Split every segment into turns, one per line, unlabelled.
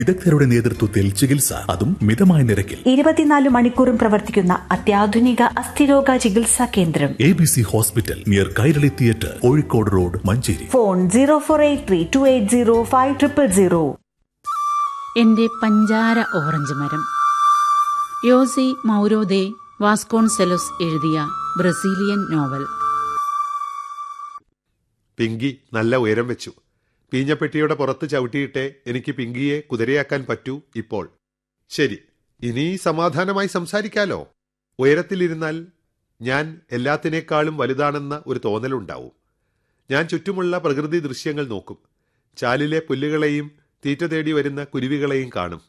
വിദഗ്ധരുടെ നേതൃത്വത്തിൽ ചികിത്സ അതും മിതമായ നിരക്കിൽ
ഇരുപത്തിനാല് മണിക്കൂറും പ്രവർത്തിക്കുന്ന അത്യാധുനിക അസ്ഥിരോഗ ചികിത്സാ കേന്ദ്രം
A B C hospital near Kairali theatre Kozhikode road Manjeri
phone zero four eight three two eight zero five triple zero
എന്റെ പഞ്ചാര ഓറഞ്ച് മരം യോസി മൗരോദെ വാസ്കോൺസെലോസ് എഴുതിയ ബ്രസീലിയൻ നോവൽ
പിങ്കി നല്ല ഉയരം വെച്ചു പീഞ്ഞപ്പെട്ടിയുടെ പുറത്ത് ചവിട്ടിയിട്ടേ എനിക്ക് പിങ്കിയെ കുതിരയാക്കാൻ പറ്റൂ ഇപ്പോൾ ശരി ഇനി സമാധാനമായി സംസാരിക്കാലോ ഉയരത്തിലിരുന്നാൽ ഞാൻ എല്ലാത്തിനേക്കാളും വലുതാണെന്ന ഒരു തോന്നലുണ്ടാവും ഞാൻ ചുറ്റുമുള്ള പ്രകൃതി ദൃശ്യങ്ങൾ നോക്കും ചാലിലെ പുല്ലുകളെയും തീറ്റ തേടി വരുന്ന കുരുവികളെയും കാണും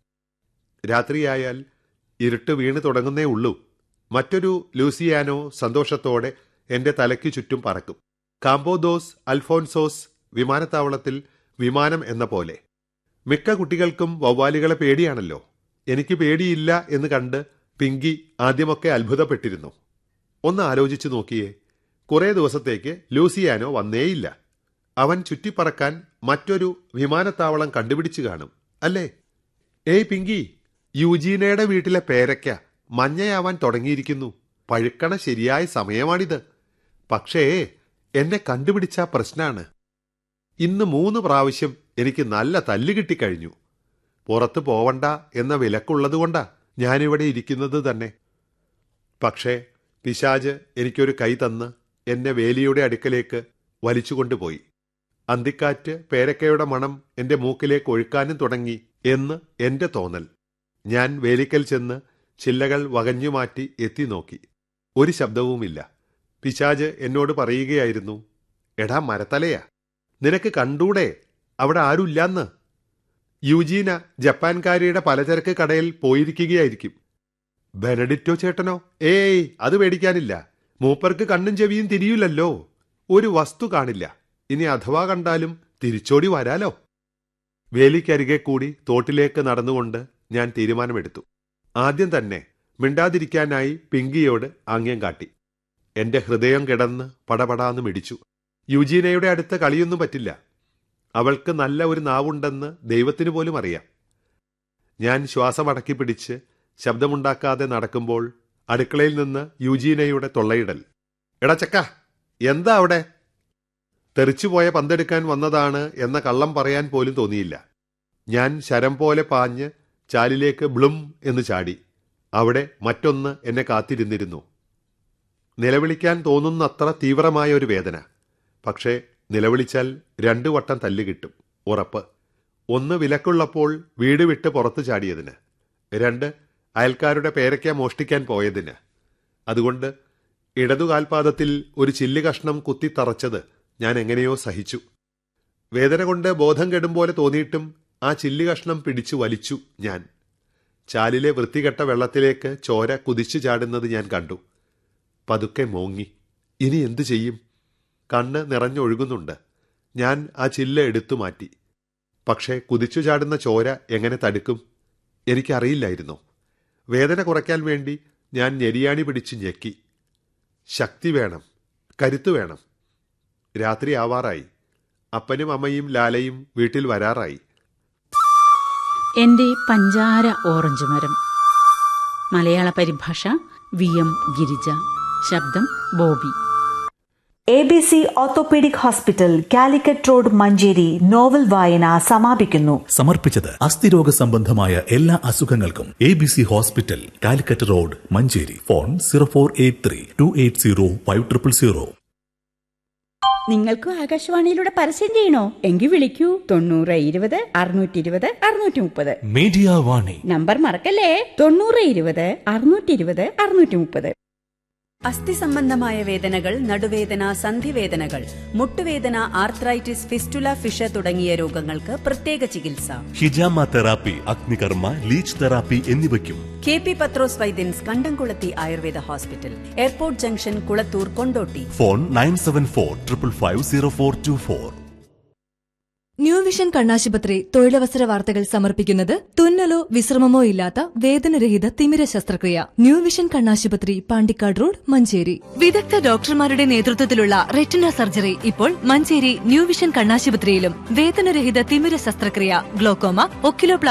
രാത്രിയായാൽ ഇരുട്ട് വീണ് തുടങ്ങുന്നേ ഉള്ളൂ മറ്റൊരു ലൂസിയാനോ സന്തോഷത്തോടെ എന്റെ തലയ്ക്ക് ചുറ്റും പറക്കും കാമ്പോദോസ് അൽഫോൻസോസ് വിമാനത്താവളത്തിൽ വിമാനം എന്ന പോലെ മിക്ക കുട്ടികൾക്കും വവ്വാലുകളെ പേടിയാണല്ലോ എനിക്ക് പേടിയില്ല എന്ന് കണ്ട് പിങ്കി ആദ്യമൊക്കെ അത്ഭുതപ്പെട്ടിരുന്നു ഒന്ന് ആലോചിച്ചു നോക്കിയേ കുറേ ദിവസത്തേക്ക് ലൂസിയാനോ വന്നേയില്ല അവൻ ചുറ്റിപ്പറക്കാൻ മറ്റൊരു വിമാനത്താവളം കണ്ടുപിടിച്ചു കാണും അല്ലേ ഏയ് പിങ്കി യുജീനയുടെ വീട്ടിലെ പേരയ്ക്ക മഞ്ഞയാവാൻ തുടങ്ങിയിരിക്കുന്നു പഴുക്കണ ശരിയായ സമയമാണിത് പക്ഷേ എന്നെ കണ്ടുപിടിച്ച പ്രശ്നാണ് ഇന്ന് മൂന്ന് പ്രാവശ്യം എനിക്ക് നല്ല തല്ല് കിട്ടിക്കഴിഞ്ഞു പുറത്ത് പോവണ്ട എന്ന വിലക്കുള്ളതുകൊണ്ടാ ഞാനിവിടെ ഇരിക്കുന്നത് തന്നെ പക്ഷേ പിശാജ് എനിക്കൊരു കൈ തന്ന് എന്നെ വേലിയുടെ അടുക്കലേക്ക് വലിച്ചുകൊണ്ടുപോയി അന്തിക്കാറ്റ് പേരക്കയുടെ മണം എന്റെ മൂക്കിലേക്ക് ഒഴുക്കാനും തുടങ്ങി എന്ന് എന്റെ തോന്നൽ ഞാൻ വേലിക്കൽ ചെന്ന് ചില്ലകൾ വകഞ്ഞു മാറ്റി എത്തി നോക്കി ഒരു ശബ്ദവുമില്ല പിശാജ് എന്നോട് പറയുകയായിരുന്നു എടാ മരത്തലയാ നിനക്ക് കണ്ടൂടെ അവിടെ ആരുമില്ലാന്ന് യുജീന ജപ്പാൻകാരിയുടെ പലചരക്ക് കടയിൽ പോയിരിക്കുകയായിരിക്കും ബെനഡിറ്റോ ചേട്ടനോ ഏയ് അത് പേടിക്കാനില്ല മൂപ്പർക്ക് കണ്ണും ചെവിയും തിരിയില്ലല്ലോ ഒരു വസ്തു കാണില്ല ഇനി അഥവാ കണ്ടാലും തിരിച്ചോടി വരാലോ വേലിക്കരികെ കൂടി തോട്ടിലേക്ക് നടന്നുകൊണ്ട് ഞാൻ തീരുമാനമെടുത്തു ആദ്യം തന്നെ മിണ്ടാതിരിക്കാനായി പിങ്കിയോട് ആംഗ്യം കാട്ടി എന്റെ ഹൃദയം കിടന്ന് പടപടാന്ന് മിടിച്ചു യുജീനയുടെ അടുത്ത് കളിയൊന്നും പറ്റില്ല അവൾക്ക് നല്ല ഒരു നാവുണ്ടെന്ന് ദൈവത്തിനു പോലും അറിയാം ഞാൻ ശ്വാസമടക്കി പിടിച്ച് ശബ്ദമുണ്ടാക്കാതെ നടക്കുമ്പോൾ അടുക്കളയിൽ നിന്ന് യുജീനയുടെ തൊള്ളയിടൽ എടാ ചക്ക എന്താ അവിടെ തെറിച്ചുപോയ പന്തെടുക്കാൻ വന്നതാണ് എന്ന കള്ളം പറയാൻ പോലും തോന്നിയില്ല ഞാൻ ശരം പോലെ പാഞ്ഞ് ചാലിലേക്ക് ബ്ലും എന്ന് ചാടി അവിടെ മറ്റൊന്ന് എന്നെ കാത്തിരുന്നിരുന്നു നിലവിളിക്കാൻ തോന്നുന്നത്ര തീവ്രമായ ഒരു വേദന പക്ഷേ നിലവിളിച്ചാൽ രണ്ടു വട്ടം തല്ല് കിട്ടും ഉറപ്പ് ഒന്ന് വിലക്കുള്ളപ്പോൾ വീട് വിട്ട് പുറത്തു ചാടിയതിന് രണ്ട് അയൽക്കാരുടെ പേരയ്ക്ക മോഷ്ടിക്കാൻ പോയതിന് അതുകൊണ്ട് ഇടതുകാൽപാദത്തിൽ ഒരു ചില്ല് കഷ്ണം കുത്തിത്തറച്ചത് ഞാൻ എങ്ങനെയോ സഹിച്ചു വേദന കൊണ്ട് ബോധം കെടും പോലെ തോന്നിയിട്ടും ആ ചില്ല് കഷ്ണം പിടിച്ചു വലിച്ചു ഞാൻ ചാലിലെ വൃത്തികെട്ട വെള്ളത്തിലേക്ക് ചോര കുതിച്ചു ചാടുന്നത് ഞാൻ കണ്ടു പതുക്കെ മോങ്ങി ഇനി എന്തു ചെയ്യും കണ്ണ് നിറഞ്ഞൊഴുകുന്നുണ്ട് ഞാൻ ആ ചില്ല് എടുത്തു മാറ്റി പക്ഷേ കുതിച്ചു ചാടുന്ന ചോര എങ്ങനെ തടുക്കും എനിക്കറിയില്ലായിരുന്നു വേദന കുറയ്ക്കാൻ വേണ്ടി ഞാൻ ഞെരിയാണി പിടിച്ച് ഞെക്കി ശക്തി വേണം കരുത്തു വേണം രാത്രി ആവാറായി അപ്പനും അമ്മയും ലാലയും വീട്ടിൽ വരാറായി
എന്റെ പഞ്ചാര ഓറഞ്ച് മരം മലയാള പരിഭാഷ വി എം ഗിരിജ ശബ്ദം Bobby
A B C orthopaedic hospital Calicut road Manjeri novel വായന സമാപിക്കുന്നു
സമർപ്പിച്ചത് അസ്ഥിരോഗ സംബന്ധമായ എല്ലാ അസുഖങ്ങൾക്കും A B C hospital Calicut road Manjeri phone zero four eight three two eight zero five triple zero
നിങ്ങൾക്കും ആകാശവാണിയിലൂടെ പരസ്യം ചെയ്യണോ എങ്കിൽ വിളിക്കൂ തൊണ്ണൂറ് ഇരുപത് അറുന്നൂറ്റി ഇരുപത് അറുന്നൂറ്റി മുപ്പത്
മീഡിയ വാണി
നമ്പർ മറക്കല്ലേ തൊണ്ണൂറ് ഇരുപത് അറുന്നൂറ്റി ഇരുപത് അറുന്നൂറ്റി മുപ്പത്
അസ്ഥി സംബന്ധമായ വേദനകൾ നടുവേദന സന്ധിവേദനകൾ മുട്ടുവേദന ആർത്രൈറ്റിസ് ഫിസ്റ്റുല ഫിഷ തുടങ്ങിയ രോഗങ്ങൾക്ക് പ്രത്യേക ചികിത്സ
ഹിജാമ തെറാപ്പി അഗ്നികർമ്മ ലീച്ച് തെറാപ്പി എന്നിവയ്ക്കും
കെ പി പത്രോസ് വൈദ്യൻസ് Kandamkulathy Ayurveda hospital airport junction Kulathur Kondotty
phone nine seven four triple five zero four two four
new vision കണ്ണാശുപത്രി തൊഴിലവസര വാർത്തകൾ സമർപ്പിക്കുന്നത് തുന്നലോ വിശ്രമമോ ഇല്ലാത്ത വേദനരഹിത തിമിര ശസ്ത്രക്രിയ ന്യൂ വിഷൻ കണ്ണാശുപത്രി പാണ്ടിക്കാട് റോഡ് മഞ്ചേരി വിദഗ്ധ ഡോക്ടർമാരുടെ നേതൃത്വത്തിലുള്ള റെറ്റിന സർജറി ഇപ്പോൾ മഞ്ചേരി ന്യൂ വിഷൻ കണ്ണാശുപത്രിയിലും വേദനരഹിത തിമിര ശസ്ത്രക്രിയ ഗ്ലോക്കോമ ഒക്കിലോ